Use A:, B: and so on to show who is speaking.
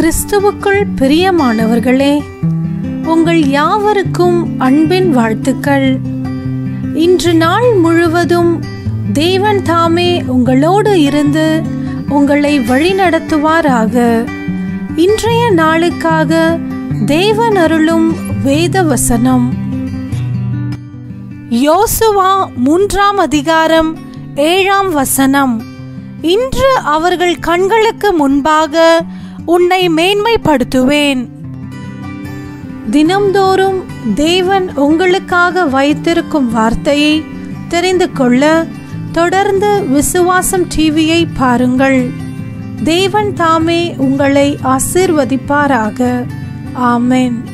A: கிறிஸ்துவுக்குள் பிரியமானவர்களே உங்கள் யாவருக்கும் அன்பின் வாழ்த்துக்கள் இன்று நாள் முழுவதும் தேவன் தாமே உங்களோடு இருந்து உங்களை வழிநடத்துவாராக இன்றைய நாளுக்காக தேவன் அருளும் வேத வசனம் யோசுவா மூன்றாம் அதிகாரம் ஏழாம் வசனம் இன்று அவர்கள் கண்களுக்கு முன்பாக உன்னை மேன்மைப்படுத்துவேன் தினம்தோறும் தேவன் உங்களுக்காக வைத்திருக்கும் வார்த்தையை தெரிந்து கொள்ள தொடர்ந்து விசுவாசம் டிவியை பாருங்கள் தேவன் தாமே உங்களை ஆசிர்வதிப்பாராக ஆமென்